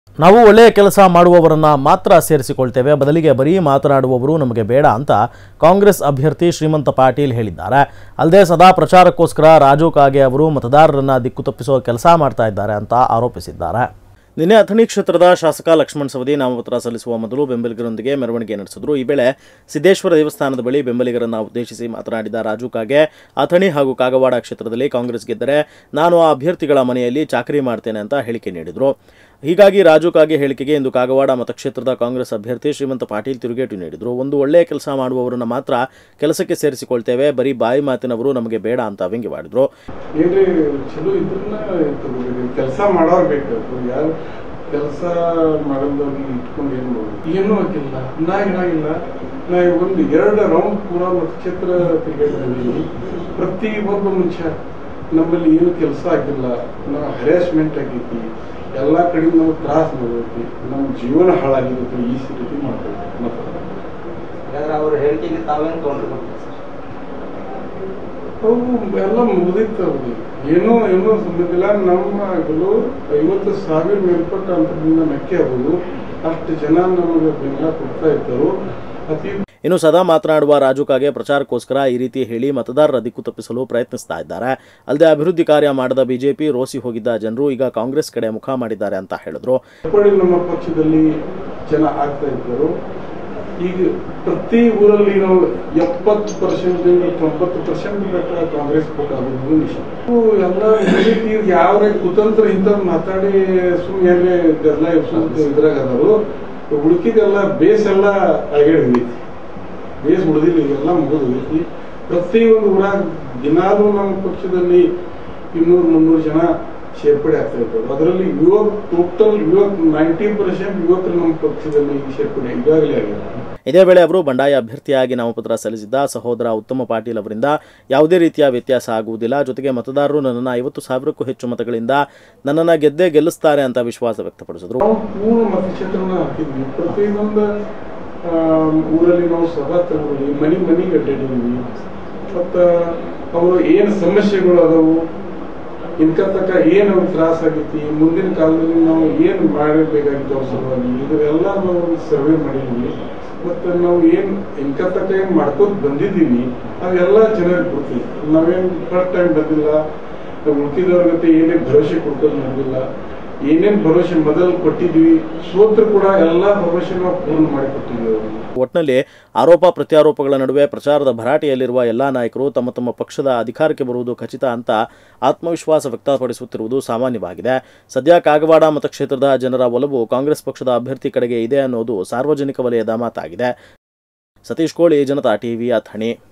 ನಾವು ಒಳ್ಳೆಯ ಕೆಲಸ ಮಾಡುವವರನ್ನ ಮಾತ್ರ ಸೇರಿಸಿಕೊಳ್ತೇವೆ ಬದಲಿಗೆ ಬರೀ ಮಾತನಾಡುವವರು ನಮಗೆ ಬೇಡ ಅಂತ ಕಾಂಗ್ರೆಸ್ ಅಭ್ಯರ್ಥಿ ಶ್ರೀಮಂತ ಪಾಟೀಲ್ ಹೇಳಿದ್ದಾರೆ ಅಲ್ಲದೆ ಸದಾ ಪ್ರಚಾರಕ್ಕೋಸ್ಕರ ರಾಜು ಕಾಗೆ ಅವರು ಮತದಾರರನ್ನ ದಿಕ್ಕು ತಪ್ಪಿಸುವ ಕೆಲಸ ಮಾಡ್ತಾ ಇದ್ದಾರೆ ಅಂತ ಆರೋಪಿಸಿದ್ದಾರೆ ನಿನ್ನೆ ಅಥಣಿ ಕ್ಷೇತ್ರದ ಶಾಸಕ ಲಕ್ಷ್ಮಣ್ ಸವದಿ ನಾಮಪತ್ರ ಸಲ್ಲಿಸುವ ಮೊದಲು ಬೆಂಬಲಿಗರೊಂದಿಗೆ ಮೆರವಣಿಗೆ ನಡೆಸಿದ್ರು ಈ ವೇಳೆ ಸಿದ್ದೇಶ್ವರ ದೇವಸ್ಥಾನದ ಬಳಿ ಬೆಂಬಲಿಗರನ್ನ ಉದ್ದೇಶಿಸಿ ಮಾತನಾಡಿದ ರಾಜು ಕಾಗೆ ಅಥಣಿ ಹಾಗೂ ಕಾಗವಾಡ ಕ್ಷೇತ್ರದಲ್ಲಿ ಕಾಂಗ್ರೆಸ್ ಗೆದ್ದರೆ ನಾನು ಆ ಅಭ್ಯರ್ಥಿಗಳ ಮನೆಯಲ್ಲಿ ಚಾಕರಿ ಮಾಡ್ತೇನೆ ಅಂತ ಹೇಳಿಕೆ ನೀಡಿದರು ಹೀಗಾಗಿ ರಾಜು ಕಾಗೆ ಹೇಳಿಕೆಗೆ ಇಂದು ಕಾಗವಾಡ ಮತಕ್ಷೇತ್ರದ ಕಾಂಗ್ರೆಸ್ ಅಭ್ಯರ್ಥಿ ಶ್ರೀಮಂತ ಪಾಟೀಲ್ ತಿರುಗೇಟು ನೀಡಿದರು ಒಂದು ಒಳ್ಳೆಯ ಕೆಲಸ ಮಾಡುವವರನ್ನ ಮಾತ್ರ ಕೆಲಸಕ್ಕೆ ಸೇರಿಸಿಕೊಳ್ತೇವೆ ಬರೀ ಬಾಯಿ ಮಾತಿನವರು ನಮಗೆ ಬೇಡ ಅಂತ ವ್ಯಂಗ್ಯವಾಡಿದ್ರು ಏನ್ರಿ ಚಲೋ ಇದ್ರನ್ನ ತಗೋಬೇಕು ಕೆಲಸ ಮಾಡೋರ್ ಬೇಕು ಯಾರು ಕೆಲಸ ಮಾಡಲ್ದವ್ರಿಗೆ ಇಟ್ಕೊಂಡು ಏನು ಮಾಡೋದು ಏನೂ ಆಗಿಲ್ಲ ನಾ ಏನಾಗಿಲ್ಲ ನಾ ಒಂದು ಎರಡು ರೌಂಡ್ ಪೂರ ನಕ್ಷತ್ರ ತಿರುಗಾಡಿದೀನಿ ಪ್ರತಿ ಒಬ್ಬ ಮನುಷ್ಯ ನಮ್ಮಲ್ಲಿ ಏನು ಕೆಲಸ ಆಗಿಲ್ಲ ನಾವು ಹ್ಯಾರಾಸ್ಮೆಂಟ್ ಆಗೈತಿ ಎಲ್ಲ ಕಡೆ ನಾವು ತ್ರಾಸ ಮಾಡೈತಿ ನಮ್ಮ ಜೀವನ ಹಾಳಾಗಿರುತ್ತೆ ಈ ಸ್ಥಿತಿ ಮಾಡ್ಬೇಕು ಯಾಕಂದ್ರೆ ಅವ್ರ ಹೇಳಿಕೆಗೆ ತಾವೇನು ತೊಗೊಂಡ್ರು ಸರ್ ಅವು ಎಲ್ಲ ಮುಗಿದಿತ್ತು ಅವ್ರಿಗೆ ಏನೋ ಏನೋ ಸಂಬಂಧಿಲ್ಲ ನಮ್ಮ ಆಗಲು ಐವತ್ತು ಸಾವಿರ ಮೇಲ್ಪಟ್ಟ ಅಂತದಿಂದ ಮೆಕ್ಕೆ ಆಗೋದು ಅಷ್ಟು ಜನ ನಮಗೆ ಬೆಂಬಲ ಕೊಡ್ತಾ ಇದ್ದರು ಅತಿ ಇನ್ನು ಸದಾ ಮಾತನಾಡುವ ರಾಜು ಕಾಗೆ ಪ್ರಚಾರಕ್ಕೋಸ್ಕರ ಈ ರೀತಿ ಹೇಳಿ ಮತದಾರರ ದಿಕ್ಕು ತಪ್ಪಿಸಲು ಪ್ರಯತ್ನಿಸ್ತಾ ಇದ್ದಾರೆ ಅಲ್ಲದೆ ಅಭಿವೃದ್ಧಿ ಕಾರ್ಯ ಮಾಡದ ಬಿಜೆಪಿ ರೋಸಿ ಹೋಗಿದ್ದ ಜನರು ಈಗ ಕಾಂಗ್ರೆಸ್ ಕಡೆ ಮುಖ ಮಾಡಿದ್ದಾರೆ ಅಂತ ಹೇಳಿದ್ರು ಚಪ್ಪಡಿ ನಮ್ಮ ಪಕ್ಷದಲ್ಲಿ ಜನ ಆಗ್ತಾ ಇದ್ದರು ಈಗ ಪ್ರತಿ ಊರಲ್ಲಿ ನಾವು ಎಪ್ಪತ್ತು ಪರ್ಸೆಂಟ್ ತೊಂಬತ್ತು ಪರ್ಸೆಂಟ್ ಬೇಕಾ ಕಾಂಗ್ರೆಸ್ ಕೊಟ್ಟು ಆಗೋದು ನಿಶ್ಚಿತ ಇವು ಎಲ್ಲ ಮುಗಿದು ಯಾವ ಕುತಂತ್ರ ಇಂಥದ್ದು ಮಾತಾಡಿ ಸುಮ್ಮನೆ ಏನ್ರೆ ಗದ್ದಲ ಎಬ್ಸೋದು ಇದ್ರಾಗ ಅದಾರು ಉಳ್ಕಿದೆಲ್ಲ ಬೇಸ್ ಎಲ್ಲ ಆಗಿಡೈತಿ ಬೇಸ್ ಉಳಿದಿಲ್ಲ ಈಗೆಲ್ಲ ಮುಗಿದೈತಿ ಪ್ರತಿಯೊಂದು ಊರಾಗ ದಿನಾಲೂ ನಮ್ಮ ಪಕ್ಷದಲ್ಲಿ ಇನ್ನೂರು ಮುನ್ನೂರು ಜನ ಸೇರ್ಪಡೆ ಆಗ್ತಾ ಇದ್ದಾರೆ ಅದರಲ್ಲಿ ಯುವಕ ಟೋಟಲ್ ಯುವಕ್ ನೈಂಟಿ ಪರ್ಸೆಂಟ್ ಯುವಕರು ನಮ್ಮ ಪಕ್ಷದಲ್ಲಿ ಸೇರ್ಪಡೆ ಈಗಾಗಲೇ ಆಗಿದ್ದಾರೆ ಇದೇ ವೇಳೆ ಅವರು ಬಂಡಾಯ ಅಭ್ಯರ್ಥಿಯಾಗಿ ನಾಮಪತ್ರ ಸಲ್ಲಿಸಿದ್ದ ಸಹೋದರ ಉತ್ತಮ ಪಾಟೀಲ್ ಅವರಿಂದ ಯಾವುದೇ ರೀತಿಯ ವ್ಯತ್ಯಾಸ ಆಗುವುದಿಲ್ಲ ಜೊತೆಗೆ ಮತದಾರರು ನನ್ನನ್ನು ಐವತ್ತು ಸಾವಿರಕ್ಕೂ ಹೆಚ್ಚು ಮತಗಳಿಂದ ನನ್ನನ್ನು ಗೆದ್ದೇ ಗೆಲ್ಲಿಸ್ತಾರೆ ಅಂತ ವಿಶ್ವಾಸ ವ್ಯಕ್ತಪಡಿಸಿದ್ರು ನಾವು ಪೂರ್ಣ ಮತಕ್ಷೇತ್ರನ ಹಾಕಿದ್ವಿ ಪ್ರತಿಯೊಂದು ಆ, ಊರಲ್ಲಿ ನಾವು ಸಭಾ ತಗೊಂಡ್ವಿ ಮನೆ ಮನೆಗೆ ಅಡ್ಡಾಡಿದ್ವಿ ಮತ್ತ ಅವರು ಏನು ಸಮಸ್ಯೆಗಳು ಅದಾವು ಇನ್ಕ ತಕ್ಕ ಏನು ಅವ್ರಿಗೆ ತ್ರಾಸ ಆಗೈತಿ ಮುಂದಿನ ಕಾಲದಲ್ಲಿ ನಾವು ಏನು ಮಾಡಬೇಕಾಗಿತ್ತು ಅವ್ರ ಸಲುವಾಗಿ ಇದರೆಲ್ಲ ನಾವು ಸರ್ವೆ ಮಾಡಿದ್ವಿ ಮತ್ತೆ ನಾವು ಏನ್ ಇನ್ಕ ತಕ್ಕ ಏನ್ ಮಾಡ್ಕೋತ ಬಂದಿದ್ದೀವಿ ಅವೆಲ್ಲ ಜನರಿಗೆ ಗೊತ್ತಿಲ್ಲ ನಾವೇನ್ ಫಸ್ಟ್ ಟೈಮ್ ಬಂದಿಲ್ಲ ಉಳ್ಕಿದವ್ರ ಜೊತೆ ಏನೇ ಭರವಸೆ ಕೊಡ್ಕೊಂಡು ಬಂದಿಲ್ಲ ಏನೇನ್ ಭರವಸೆ ಮೊದಲು ಕೊಟ್ಟಿದ್ವಿ ಸೋತ್ರ ಕೂಡ ಎಲ್ಲಾ ಭರವಸೆ ನಾವು ಪೂರ್ಣ ಮಾಡಿ ಕೊಟ್ಟಿದ್ವಿ ಅವ್ರಿಗೆ ಒಟ್ನಲ್ಲಿ ಆರೋಪ ಪ್ರತ್ಯಾರೋಪಗಳ ನಡುವೆ ಪ್ರಚಾರದ ಭರಾಟೆಯಲ್ಲಿರುವ ಎಲ್ಲಾ ನಾಯಕರು ತಮ್ಮ ತಮ್ಮ ಪಕ್ಷದ ಅಧಿಕಾರಕ್ಕೆ ಬರುವುದು ಖಚಿತ ಅಂತ ಆತ್ಮವಿಶ್ವಾಸ ವ್ಯಕ್ತಪಡಿಸುತ್ತಿರುವುದು ಸಾಮಾನ್ಯವಾಗಿದೆ ಸದ್ಯ ಕಾಗವಾಡ ಮತಕ್ಷೇತ್ರದ ಜನರ ಒಲವು ಕಾಂಗ್ರೆಸ್ ಪಕ್ಷದ ಅಭ್ಯರ್ಥಿ ಕಡೆಗೆ ಇದೆ ಅನ್ನೋದು ಸಾರ್ವಜನಿಕ ವಲಯದ ಮಾತಾಗಿದೆ ಸತೀಶ್ ಕೋಳಿ ಜನತಾ ಟಿವಿ ಅಥಣಿ